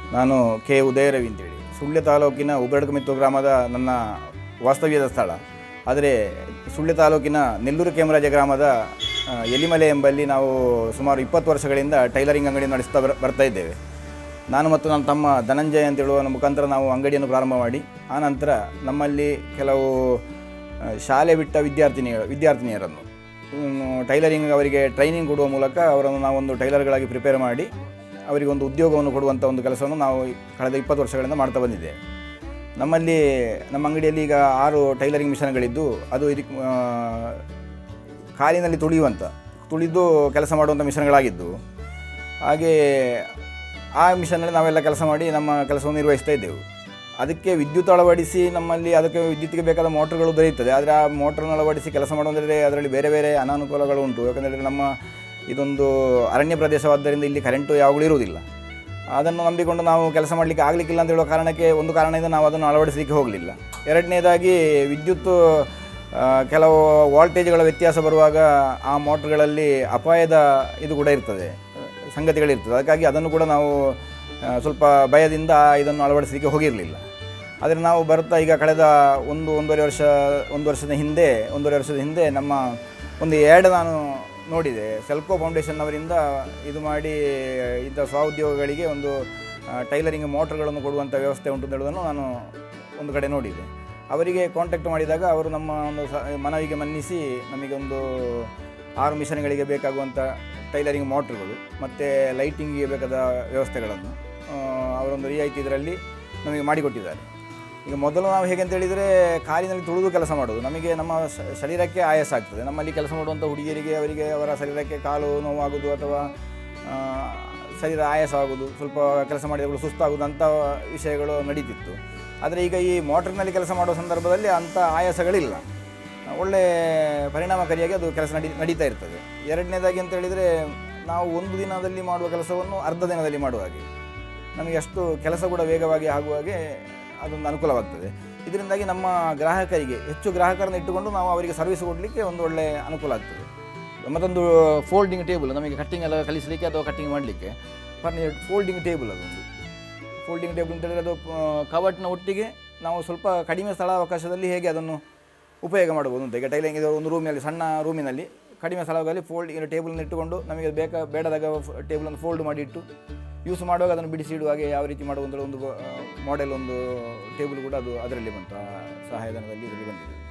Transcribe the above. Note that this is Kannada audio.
ನಾನು ಕೆ ಉದಯರವಿ ಅಂತೇಳಿ ಸುಳ್ಯ ತಾಲೂಕಿನ ಉಗಡಕಮಿತ್ತು ಗ್ರಾಮದ ನನ್ನ ವಾಸ್ತವ್ಯದ ಸ್ಥಳ ಆದರೆ ಸುಳ್ಯ ತಾಲೂಕಿನ ನೆಲ್ಲೂರು ಕೇಮರಾಜ ಗ್ರಾಮದ ಆ, ಎಲಿಮಲೆ ಎಂಬಲ್ಲಿ ನಾವು ಸುಮಾರು ಇಪ್ಪತ್ತು ವರ್ಷಗಳಿಂದ ಟೈಲರಿಂಗ್ ಅಂಗಡಿ ನಡೆಸ್ತಾ ಬರ್ ಬರ್ತಾ ಇದ್ದೇವೆ ನಾನು ಮತ್ತು ನನ್ನ ತಮ್ಮ ಧನಂಜಯ ಅಂತ ಹೇಳುವ ಮುಖಾಂತರ ನಾವು ಅಂಗಡಿಯನ್ನು ಪ್ರಾರಂಭ ಮಾಡಿ ಆನಂತರ ನಮ್ಮಲ್ಲಿ ಕೆಲವು ಆ, ಶಾಲೆ ಬಿಟ್ಟ ವಿದ್ಯಾರ್ಥಿನಿಗಳು ವಿದ್ಯಾರ್ಥಿನಿಯರನ್ನು ಹ್ಮ್, ಟೈಲರಿಂಗ್ ಅವರಿಗೆ ಟ್ರೈನಿಂಗ್ ಕೊಡುವ ಮೂಲಕ ಅವರನ್ನು ನಾವೊಂದು ಟೈಲರ್ಗಳಾಗಿ ಪ್ರಿಪೇರ್ ಮಾಡಿ ಅವರಿಗೆ ಒಂದು ಉದ್ಯೋಗವನ್ನು ಕೊಡುವಂಥ ಒಂದು ಕೆಲಸವನ್ನು ನಾವು ಕಳೆದ ಇಪ್ಪತ್ತು ವರ್ಷಗಳಿಂದ ಮಾಡ್ತಾ ಬಂದಿದ್ದೇವೆ ನಮ್ಮಲ್ಲಿ ನಮ್ಮ ಅಂಗಡಿಯಲ್ಲಿ ಈಗ ಆರು ಟೈಲರಿಂಗ್ ಮಿಷನ್ಗಳಿದ್ದು ಅದು ಇದಕ್ಕೆ ಆ, ಕಾಲಿನಲ್ಲಿ ತುಳಿಯುವಂಥ ತುಳಿದು ಕೆಲಸ ಮಾಡುವಂಥ ಮಿಷನ್ಗಳಾಗಿದ್ದು ಹಾಗೆ ಆ ಮಿಷನ್ನಲ್ಲಿ ನಾವೆಲ್ಲ ಕೆಲಸ ಮಾಡಿ ನಮ್ಮ ಕೆಲಸವನ್ನು ನಿರ್ವಹಿಸ್ತಾ ಇದ್ದೆವು ಅದಕ್ಕೆ ವಿದ್ಯುತ್ ಅಳವಡಿಸಿ ನಮ್ಮಲ್ಲಿ ಅದಕ್ಕೆ ವಿದ್ಯುತ್ಗೆ ಬೇಕಾದ ಮೋಟ್ರ್ಗಳು ದೊರೆಯುತ್ತದೆ ಆದರೆ ಆ ಮೋಟ್ರನ್ನು ಅಳವಡಿಸಿ ಕೆಲಸ ಮಾಡೋದಂದರೆ ಅದರಲ್ಲಿ ಬೇರೆ ಬೇರೆ ಅನಾನುಕೂಲಗಳು ಉಂಟು ಯಾಕಂದರೆ ನಮ್ಮ ಇದೊಂದು ಅರಣ್ಯ ಪ್ರದೇಶವಾದ್ದರಿಂದ ಇಲ್ಲಿ ಕರೆಂಟು ಯಾವಾಗಲೂ ಇರುವುದಿಲ್ಲ ಅದನ್ನು ನಂಬಿಕೊಂಡು ನಾವು ಕೆಲಸ ಮಾಡಲಿಕ್ಕೆ ಆಗಲಿಕ್ಕಿಲ್ಲ ಅಂತ ಹೇಳುವ ಕಾರಣಕ್ಕೆ ಒಂದು ಕಾರಣದಿಂದ ನಾವು ಅದನ್ನು ಅಳವಡಿಸಲಿಕ್ಕೆ ಹೋಗಲಿಲ್ಲ ಎರಡನೇದಾಗಿ ವಿದ್ಯುತ್ ಆ, ಕೆಲವು ವಾಲ್ಟೇಜ್ಗಳ ವ್ಯತ್ಯಾಸ ಬರುವಾಗ ಆ ಮೋಟ್ರ್ಗಳಲ್ಲಿ ಅಪಾಯದ ಇದು ಕೂಡ ಇರ್ತದೆ ಸಂಗತಿಗಳಿರ್ತದೆ ಅದಕ್ಕಾಗಿ ಅದನ್ನು ಕೂಡ ನಾವು ಆ, ಸ್ವಲ್ಪ ಭಯದಿಂದ ಇದನ್ನು ಅಳವಡಿಸಲಿಕ್ಕೆ ಹೋಗಿರಲಿಲ್ಲ ಆದರೆ ನಾವು ಬರ್ತಾ ಈಗ ಕಳೆದ ಒಂದು ಒಂದೂವರೆ ವರ್ಷ ಒಂದು ವರ್ಷದ ಹಿಂದೆ ಒಂದೂವರೆ ವರ್ಷದ ಹಿಂದೆ ನಮ್ಮ ಒಂದು ಎರಡು ನಾನು ನೋಡಿದೆ ಸೆಲ್ಕೋ ಫೌಂಡೇಶನ್ನವರಿಂದ ಇದು ಮಾಡಿ ಇಂಥ ಸ್ವಉದ್ಯೋಗಗಳಿಗೆ ಒಂದು ಆ, ಟೈಲರಿಂಗ್ ಮೋಟ್ರ್ಗಳನ್ನು ಕೊಡುವಂಥ ವ್ಯವಸ್ಥೆ ಉಂಟು ಅಂತ ಹೇಳೋದನ್ನು ನಾನು ಒಂದು ಕಡೆ ನೋಡಿದೆ ಅವರಿಗೆ ಕಾಂಟ್ಯಾಕ್ಟ್ ಮಾಡಿದಾಗ ಅವರು ನಮ್ಮ ಒಂದು ಸ ಮನವಿಗೆ ಮನ್ನಿಸಿ ನಮಗೆ ಒಂದು ಆರು ಮಿಷನ್ಗಳಿಗೆ ಬೇಕಾಗುವಂಥ ಟೈಲರಿಂಗ್ ಮೋಟ್ರ್ಗಳು ಮತ್ತು ಲೈಟಿಂಗಿಗೆ ಬೇಕಾದ ವ್ಯವಸ್ಥೆಗಳನ್ನು ಆ, ಅವರೊಂದು ರಿಯಾಯಿತಿ ಇದರಲ್ಲಿ ನಮಗೆ ಮಾಡಿಕೊಟ್ಟಿದ್ದಾರೆ ಈಗ ಮೊದಲು ನಾವು ಹೇಗೆ ಅಂತ ಹೇಳಿದರೆ ಕಾಲಿನಲ್ಲಿ ತುಳಿದು ಕೆಲಸ ಮಾಡೋದು ನಮಗೆ ನಮ್ಮ ಶ- ಶರೀರಕ್ಕೆ ಆಯಾಸ ಆಗ್ತದೆ ನಮ್ಮಲ್ಲಿ ಕೆಲಸ ಮಾಡುವಂಥ ಹುಡುಗಿಯರಿಗೆ ಅವರಿಗೆ ಅವರ ಶರೀರಕ್ಕೆ ಕಾಲು ನೋವಾಗೋದು ಅಥವಾ ಆ, ಶರೀರ ಆಯಾಸ ಆಗೋದು ಸ್ವಲ್ಪ ಕೆಲಸ ಮಾಡಿದಗಳು ಸುಸ್ತಾಗೋದು ಅಂಥ ವಿಷಯಗಳು ನಡೀತಿತ್ತು ಆದರೆ ಈಗ ಈ ಮೋಟ್ರಿನಲ್ಲಿ ಕೆಲಸ ಮಾಡುವ ಸಂದರ್ಭದಲ್ಲಿ ಅಂಥ ಆಯಾಸಗಳಿಲ್ಲ ಒಳ್ಳೆ ಪರಿಣಾಮಕಾರಿಯಾಗಿ ಅದು ಕೆಲಸ ನಡಿ ನಡೀತಾ ಇರ್ತದೆ ಎರಡನೇದಾಗಿ ಅಂತ ಹೇಳಿದರೆ ನಾವು ಒಂದು ದಿನದಲ್ಲಿ ಮಾಡುವ ಕೆಲಸವನ್ನು ಅರ್ಧ ದಿನದಲ್ಲಿ ಮಾಡುವ ಹಾಗೆ ನಮಗೆ ಅಷ್ಟು ಕೆಲಸ ಕೂಡ ವೇಗವಾಗಿ ಆಗುವ ಹಾಗೆ ಅದೊಂದು ಅನುಕೂಲವಾಗ್ತದೆ ಇದರಿಂದಾಗಿ ನಮ್ಮ ಗ್ರಾಹಕರಿಗೆ ಹೆಚ್ಚು ಗ್ರಾಹಕರನ್ನು ಇಟ್ಟುಕೊಂಡು ನಾವು ಅವರಿಗೆ ಸರ್ವಿಸ್ ಕೊಡಲಿಕ್ಕೆ ಒಂದು ಒಳ್ಳೆ ಅನುಕೂಲ ಆಗ್ತದೆ ಮತ್ತೊಂದು ಫೋಲ್ಡಿಂಗ್ ಟೇಬಲ್ ನಮಗೆ ಕಟ್ಟಿಂಗ್ ಎಲ್ಲ ಕಲಿಸಲಿಕ್ಕೆ ಅಥವಾ ಕಟ್ಟಿಂಗ್ ಮಾಡಲಿಕ್ಕೆ ಫರ್ನಿಚರ್ ಫೋಲ್ಡಿಂಗ್ ಟೇಬಲ್ ಅದೊಂದು ಫೋಲ್ಡಿಂಗ್ ಟೇಬಲ್ ಅಂತ ಹೇಳಿದ್ರೆ ಅದು ಕವಟ್ನ ಒಟ್ಟಿಗೆ ನಾವು ಸ್ವಲ್ಪ ಕಡಿಮೆ ಸ್ಥಳಾವಕಾಶದಲ್ಲಿ ಹೇಗೆ ಅದನ್ನು ಉಪಯೋಗ ಮಾಡ್ಬೋದು ಅಂತ ಈಗ ಟೈಲಿಂಗ್ ಇದು ಒಂದು ರೂಮಿನಲ್ಲಿ ಸಣ್ಣ ರೂಮಿನಲ್ಲಿ ಕಡಿಮೆ ಸ್ಥಳದಲ್ಲಿ ಫೋಲ್ಡ್ ಟೇಬಲ್ನ ಇಟ್ಟುಕೊಂಡು ನಮಗೆ ಬೇಕಾ ಬೇಡದಾಗ ಟೇಬಲನ್ನು ಫೋಲ್ಡ್ ಮಾಡಿ ಇಟ್ಟು ಯೂಸ್ ಮಾಡುವಾಗ ಅದನ್ನು ಬಿಡಿಸಿ ಇಡುವ ಹಾಗೆ ಯಾವ ರೀತಿ ಮಾಡುವಂಥ ಒಂದು ಮಾಡೆಲ್ ಒಂದು ಟೇಬಲ್ ಕೂಡ ಅದು ಅದರಲ್ಲಿ ಬಂತು ಆ ಸಹಾಯಧನದಲ್ಲಿ ಇದರಲ್ಲಿ ಬಂದಿದೆ